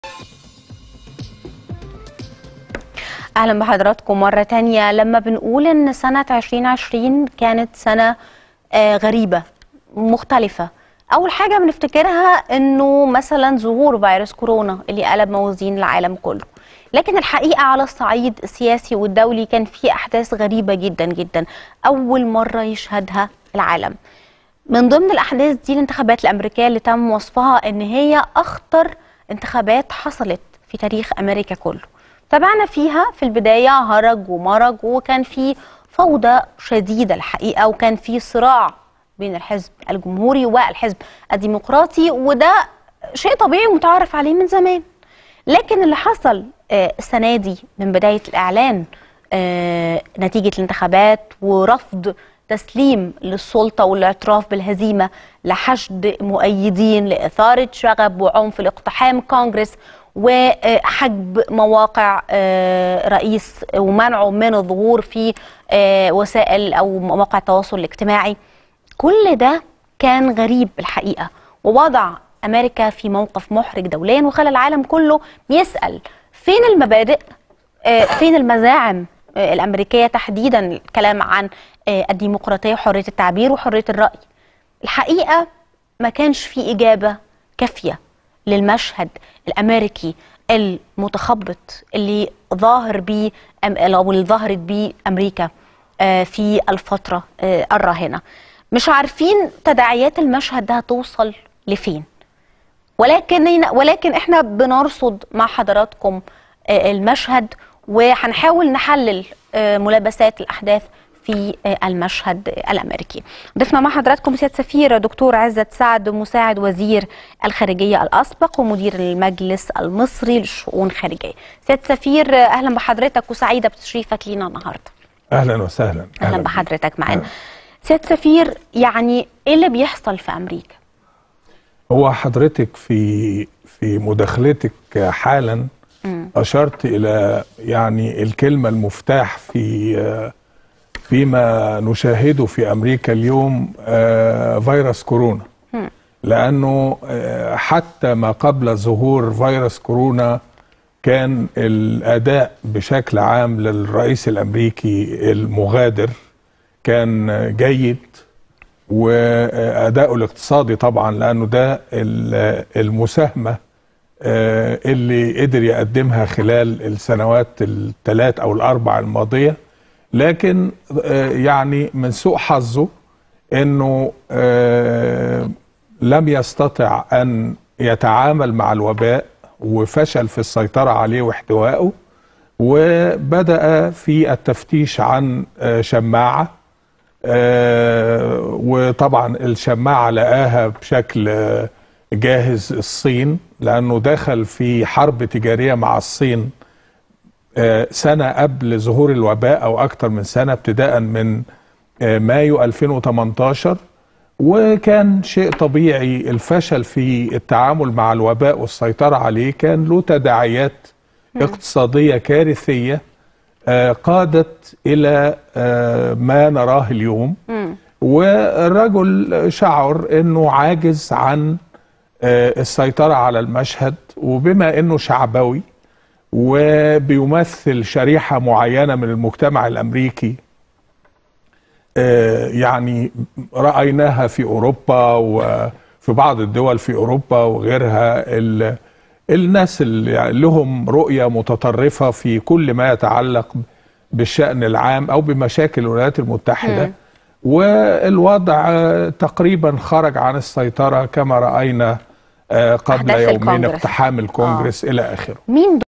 اهلا بحضراتكم مره تانية لما بنقول ان سنه 2020 كانت سنه آه، غريبه مختلفه اول حاجه بنفتكرها انه مثلا ظهور فيروس كورونا اللي قلب موازين العالم كله لكن الحقيقه على الصعيد السياسي والدولي كان في احداث غريبه جدا جدا اول مره يشهدها العالم من ضمن الاحداث دي الانتخابات الامريكيه اللي تم وصفها ان هي اخطر انتخابات حصلت في تاريخ امريكا كله تابعنا فيها في البدايه هرج ومرج وكان في فوضى شديده الحقيقه وكان في صراع بين الحزب الجمهوري والحزب الديمقراطي وده شيء طبيعي ومتعارف عليه من زمان لكن اللي حصل آه، السنه دي من بدايه الاعلان آه، نتيجه الانتخابات ورفض تسليم للسلطه والاعتراف بالهزيمه لحشد مؤيدين لاثاره شغب وعنف لاقتحام كونغرس وحجب مواقع آه، رئيس ومنعه من الظهور في آه، وسائل او مواقع التواصل الاجتماعي كل ده كان غريب الحقيقه ووضع امريكا في موقف محرج دوليا وخلى العالم كله بيسال فين المبادئ آه، فين المزاعم آه، الامريكيه تحديدا الكلام عن آه، الديمقراطيه وحريه التعبير وحريه الراي الحقيقه ما كانش في اجابه كافيه للمشهد الامريكي المتخبط اللي ظاهر بيه أم- او اللي ظهرت بيه امريكا آه، في الفتره آه، الراهنه مش عارفين تداعيات المشهد ده هتوصل لفين ولكن ولكن احنا بنرصد مع حضراتكم آه، المشهد وهنحاول نحلل آه، ملابسات الاحداث في آه، المشهد الامريكي. ضفنا مع حضراتكم سياده سفير دكتور عزت سعد مساعد وزير الخارجيه الاسبق ومدير المجلس المصري للشؤون الخارجيه. سياده سفير آه، اهلا بحضرتك وسعيده بتشريفك لينا النهارده. اهلا وسهلا اهلا بحضرتك معانا. أهلاً. سياده سفير يعني ايه اللي بيحصل في امريكا؟ هو حضرتك في في مداخلتك حالا اشرت الى يعني الكلمه المفتاح في فيما نشاهده في امريكا اليوم آه، فيروس كورونا لانه آه، حتى ما قبل ظهور فيروس كورونا كان الاداء بشكل عام للرئيس الامريكي المغادر كان جيد واداؤه الاقتصادي طبعا لانه ده ال- المساهمه آه، اللي قدر يقدمها خلال السنوات الثلاث او الاربع الماضيه لكن آه، يعني من سوء حظه انه آه، لم يستطع ان يتعامل مع الوباء وفشل في السيطره عليه واحتوائه وبدا في التفتيش عن آه، شماعه آه، وطبعا الشماعة لقاها بشكل آه، جاهز الصين لأنه دخل في حرب تجارية مع الصين آه، سنة قبل ظهور الوباء أو أكثر من سنة ابتداء من آه، مايو 2018 وكان شيء طبيعي الفشل في التعامل مع الوباء والسيطرة عليه كان له تداعيات اقتصادية كارثية آه، قادت إلى آه، ما نراه اليوم والرجل شعر أنه عاجز عن آه، السيطرة على المشهد وبما أنه شعبوي وبيمثل شريحة معينة من المجتمع الأمريكي آه، يعني رأيناها في أوروبا وفي بعض الدول في أوروبا وغيرها ال- الناس اللي لهم رؤية متطرفة في كل ما يتعلق بالشأن العام أو بمشاكل الولايات المتحدة والوضع آه، تقريبا خرج عن السيطرة كما رأينا آه، قبل أحداث يومين الكونجرس. اقتحام الكونجرس إلى آخره مين